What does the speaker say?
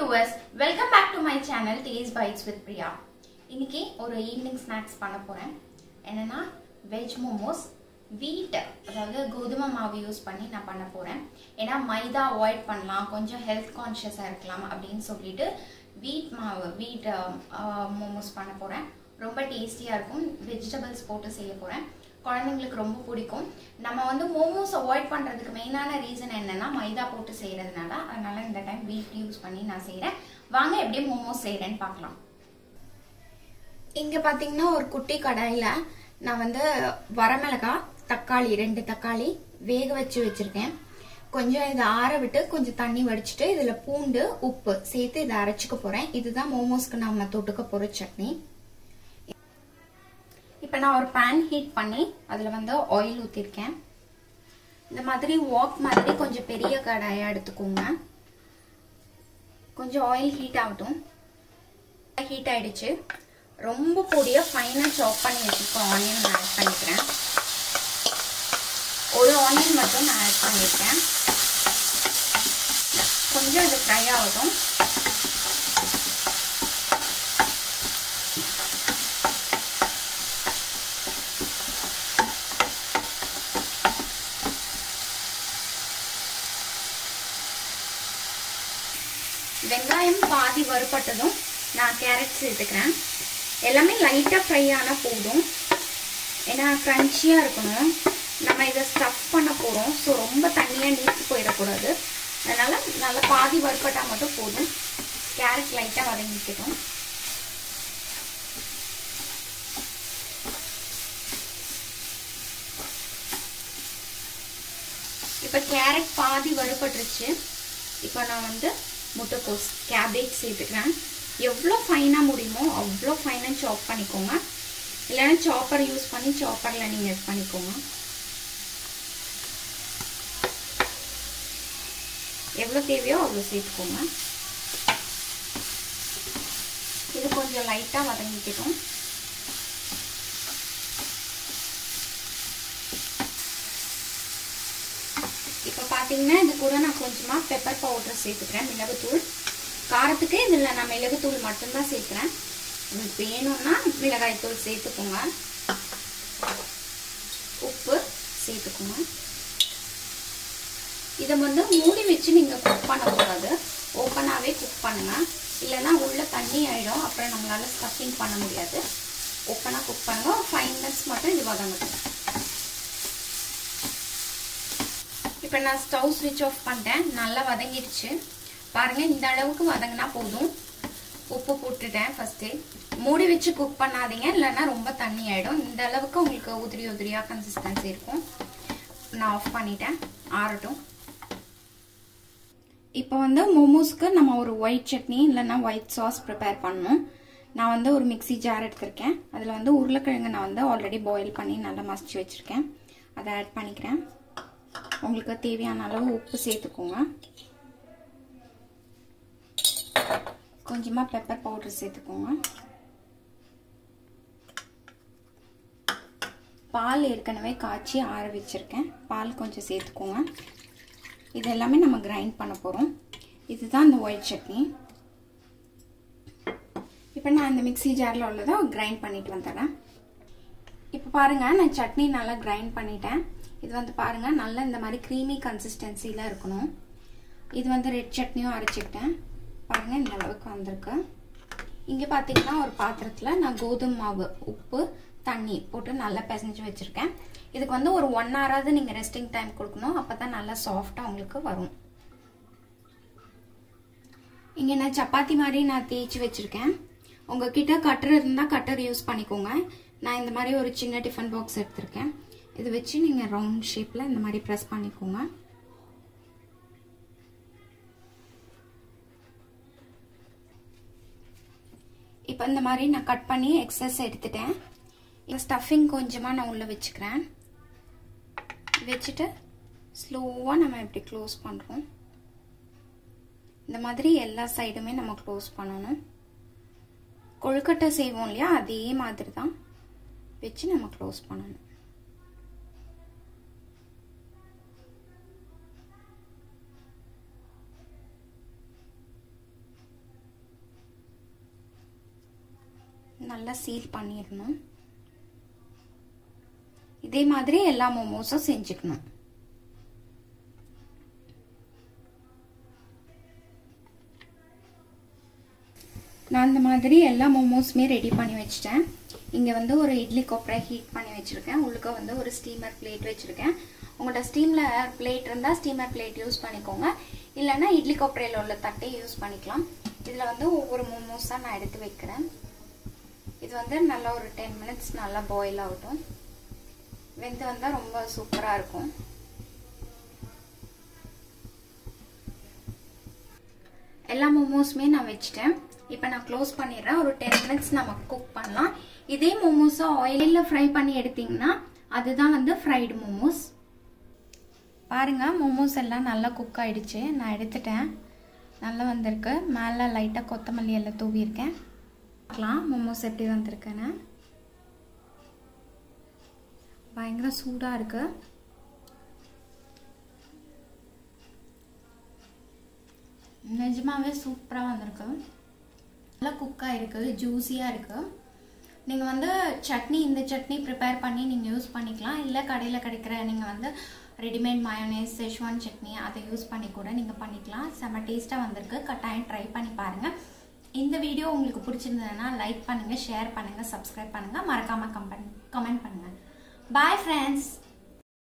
viewers welcome back to my channel taste bites with Priya இன்னைக்கு ஒரு evening snacks பண்ண போறேன் என்னன்னா வெஜ் மோமோஸ் வீட் அதாவது கோதுமை மாவு யூஸ் பண்ணி நான் பண்ண போறேன் ஏன்னா மைதா அவாய்ட் பண்ணலாம் கொஞ்சம் ஹெல்த் கான்ஷியஸாக இருக்கலாம் அப்படின்னு சொல்லிட்டு வீட் மாவு வீட் மோமோஸ் பண்ண போறேன் ரொம்ப டேஸ்டியாக இருக்கும் வெஜிடபிள்ஸ் போட்டு செய்ய போறேன் குழந்தைங்களுக்கு ரொம்ப பிடிக்கும் நம்ம வந்து மோமோஸ் அவாய்ட் பண்ணுறதுக்கு மெயினான ரீசன் என்னன்னா மைதா போட்டு செய்கிறதுனால அதனால இந்த டைம் வீட் யூஸ் பண்ணி நான் செய்கிறேன் வாங்க எப்படி மோமோஸ் செய்கிறேன்னு பார்க்கலாம் இங்கே பார்த்தீங்கன்னா ஒரு குட்டி கடாயில் நான் வந்து வரமிளகாய் தக்காளி ரெண்டு தக்காளி வேக வச்சு வச்சுருக்கேன் கொஞ்சம் இதை ஆற விட்டு கொஞ்சம் தண்ணி வடிச்சிட்டு இதில் பூண்டு உப்பு சேர்த்து இதை அரைச்சிக்க போகிறேன் இதுதான் மோமோஸ்க்கு நம்ம தொட்டுக்க போகிற சட்னி இப்போ நான் ஒரு பேன் ஹீட் பண்ணி அதில் வந்து ஆயில் ஊற்றிருக்கேன் இந்த மாதிரி வாக் மாதிரி கொஞ்சம் பெரிய கடாயாக எடுத்துக்கோங்க கொஞ்சம் ஆயில் ஹீட் ஆகட்டும் ஹீட் ஆயிடுச்சு ரொம்ப பொடியாக ஃபைனாக சாப் பண்ணி வச்சுருக்கோம் ஆனியன் நான் ஆட் பண்ணிக்கிறேன் ஒரு ஆனியன் மட்டும் நான் ஆட் பண்ணியிருக்கேன் கொஞ்சம் இது ஃப்ரை ஆகட்டும் வெங்காயம் பாதி வறுப்பட்டதும் நான் கேரட் சேர்த்துக்கிறேன் எல்லாமே லைட்டாக ஃப்ரை ஆனால் போதும் ஏன்னா க்ரன்ச்சியாக இருக்கணும் நம்ம இதை ஸ்டஃப் பண்ண போகிறோம் ஸோ ரொம்ப தண்ணியாக நீச்சு போயிடக்கூடாது அதனால் நல்லா பாதி வறுப்பட்டால் மட்டும் போதும் கேரட் லைட்டாக வதங்கிக்கட்டும் இப்போ கேரட் பாதி வறுப்பட்டுருச்சு இப்போ நான் வந்து முட்டைக்கோஸ் கேபேஜ் சேர்த்துக்கிறேன் எவ்வளோ ஃபைனாக முடியுமோ அவ்வளோ ஃபைனாக சாப் பண்ணிக்கோங்க இல்லைன்னா சாப்பர் யூஸ் பண்ணி சாப்பரில் நீங்கள் இது பண்ணிக்கோங்க எவ்வளோ தேவையோ அவ்வளோ சேர்த்துக்கோங்க இது கொஞ்சம் லைட்டாக வதங்கிக்கட்டும் இப்போ பார்த்தீங்கன்னா இது கூட நான் கொஞ்சமாக பெப்பர் பவுடர் சேர்த்துக்கிறேன் மிளகுத்தூள் காரத்துக்கு இதில் நான் மிளகுத்தூள் மட்டும்தான் சேர்க்குறேன் உங்களுக்கு வேணும்னா மிளகாய்த்தூள் சேர்த்துக்கோங்க உப்பு சேர்த்துக்கோங்க இதை வந்து மூடி வச்சு நீங்கள் குக் பண்ணக்கூடாது ஓப்பனாகவே குக் பண்ணுங்கள் இல்லைன்னா உள்ளே தண்ணி ஆகிடும் அப்புறம் நம்மளால் ஸ்டஃபிங் பண்ண முடியாது ஓப்பனாக குக் பண்ணுங்க ஒரு ஃபைவ் மினிட்ஸ் மட்டும் இது வதங்கட்டும் இப்போ நான் ஸ்டவ் ஸ்விட்ச் ஆஃப் பண்ணிட்டேன் நல்லா வதங்கிடுச்சு பாருங்கள் இந்த அளவுக்கு வதங்கினா போதும் உப்பு போட்டுட்டேன் ஃபஸ்ட்டு மூடி வச்சு குக் பண்ணாதீங்க இல்லைன்னா ரொம்ப தண்ணி ஆகிடும் இந்த அளவுக்கு உங்களுக்கு உதிரி உதிரியாக கன்சிஸ்டன்சி இருக்கும் நான் ஆஃப் பண்ணிட்டேன் ஆறட்டும் இப்போ வந்து மோமோஸ்க்கு நம்ம ஒரு ஒயிட் சட்னி இல்லைன்னா ஒயிட் சாஸ் ப்ரிப்பேர் பண்ணணும் நான் வந்து ஒரு மிக்சி ஜார் எடுத்திருக்கேன் அதில் வந்து உருளைக்கிழங்கு நான் வந்து ஆல்ரெடி பாயில் பண்ணி நல்லா மசிச்சு வச்சுருக்கேன் அதை ஆட் பண்ணிக்கிறேன் உங்களுக்கு தேவையான அளவு உப்பு சேர்த்துக்கோங்க கொஞ்சமாக பெப்பர் பவுடர் சேர்த்துக்கோங்க பால் ஏற்கனவே காய்ச்சி ஆற வச்சுருக்கேன் பால் கொஞ்சம் சேர்த்துக்கோங்க இது எல்லாமே நம்ம கிரைண்ட் பண்ண போகிறோம் இதுதான் இந்த ஒயிட் சட்னி இப்போ நான் இந்த மிக்சி ஜாரில் உள்ளதை கிரைண்ட் பண்ணிட்டு வந்துடுறேன் இப்போ பாருங்கள் நான் சட்னி நல்லா கிரைண்ட் பண்ணிட்டேன் இது வந்து பாருங்கள் நல்லா இந்த மாதிரி க்ரீமி கன்சிஸ்டன்சியில் இருக்கணும் இது வந்து ரெட் சட்னியும் அரைச்சிக்கிட்டேன் பாருங்கள் இந்த அளவுக்கு வந்திருக்கு இங்கே பார்த்தீங்கன்னா ஒரு பாத்திரத்தில் நான் கோதுமை மாவு உப்பு தண்ணி போட்டு நல்லா பிசைஞ்சு வச்சுருக்கேன் இதுக்கு வந்து ஒரு ஒன் ஹவராவது நீங்கள் ரெஸ்டிங் டைம் கொடுக்கணும் அப்போ தான் நல்லா சாஃப்டாக உங்களுக்கு வரும் இங்கே நான் சப்பாத்தி மாதிரி நான் தேய்ச்சி வச்சுருக்கேன் உங்ககிட்ட கட்டர் இருந்தால் கட்டர் யூஸ் பண்ணிக்கோங்க நான் இந்த மாதிரி ஒரு சின்ன டிஃபன் பாக்ஸ் எடுத்திருக்கேன் இது வச்சு நீங்கள் ரவுண்ட் ஷேப்பில் இந்த மாதிரி ப்ரெஸ் பண்ணிக்கோங்க இப்போ இந்த மாதிரி நான் கட் பண்ணி எக்ஸஸ் எடுத்துட்டேன் இந்த ஸ்டஃபிங் கொஞ்சமாக நான் உள்ளே வச்சுக்கிறேன் வச்சுட்டு ஸ்லோவாக நம்ம இப்படி க்ளோஸ் பண்ணுறோம் இந்த மாதிரி எல்லா சைடுமே நம்ம க்ளோஸ் பண்ணணும் கொழுக்கட்டை செய்வோம் இல்லையா அதே மாதிரி தான் வச்சு நம்ம க்ளோஸ் பண்ணணும் நல்லா சீல் பண்ணிடணும் இதே மாதிரி எல்லா மோமோஸும் செஞ்சுக்கணும் நான் இந்த மாதிரி எல்லா மோமோஸுமே ரெடி பண்ணி வச்சிட்டேன் இங்கே வந்து ஒரு இட்லி கொப்பரை ஹீட் பண்ணி வச்சுருக்கேன் உள்ளுக்க வந்து ஒரு ஸ்டீமர் பிளேட் வச்சுருக்கேன் உங்கள்கிட்ட ஸ்டீமில் பிளேட் இருந்தால் ஸ்டீமர் பிளேட் யூஸ் பண்ணிக்கோங்க இல்லைன்னா இட்லி கொப்பரையில் உள்ள தட்டை யூஸ் பண்ணிக்கலாம் இதில் வந்து ஒவ்வொரு மோமோஸாக நான் எடுத்து வைக்கிறேன் இது வந்து நல்லா ஒரு டென் மினிட்ஸ் நல்லா பாயில் ஆகட்டும் வெந்து வந்தால் ரொம்ப சூப்பராக இருக்கும் எல்லா மோமோஸுமே நான் வச்சுட்டேன் இப்போ நான் க்ளோஸ் பண்ணிடுறேன் ஒரு டென் மினிட்ஸ் நம்ம குக் பண்ணலாம் இதே மோமோஸை ஆயிலில் ஃப்ரை பண்ணி எடுத்திங்கன்னா அதுதான் வந்து ஃப்ரைடு மோமோஸ் பாருங்க மோமோஸ் எல்லாம் நல்லா குக் ஆயிடுச்சு நான் எடுத்துட்டேன் நல்லா வந்திருக்கு மேலே லைட்டாக கொத்தமல்லி எல்லாம் தூவியிருக்கேன் பார்க்கலாம் மோமோஸ் எப்படி வந்திருக்குன்னு பயங்கர சூடாக இருக்குது நிஜமாவே சூப்பராக வந்திருக்கு நல்லா குக்காக இருக்குது ஜூஸியாக இருக்குது நீங்கள் வந்து சட்னி இந்த சட்னி ப்ரிப்பேர் பண்ணி நீங்கள் யூஸ் பண்ணிக்கலாம் இல்லை கடையில் கிடைக்கிற நீங்கள் வந்து ரெடிமேட் மயோனைஸ் செஷ்வான் சட்னி அதை யூஸ் பண்ணி கூட நீங்கள் பண்ணிக்கலாம் செம்ம டேஸ்ட்டாக வந்திருக்கு கட்டாயம் ட்ரை பண்ணி பாருங்கள் இந்த வீடியோ உங்களுக்கு பிடிச்சிருந்ததுன்னா லைக் பண்ணுங்கள் ஷேர் பண்ணுங்கள் சப்ஸ்கிரைப் பண்ணுங்கள் மறக்காமல் கம்பென் கமெண்ட் பண்ணுங்கள் பாய் ஃப்ரெண்ட்ஸ்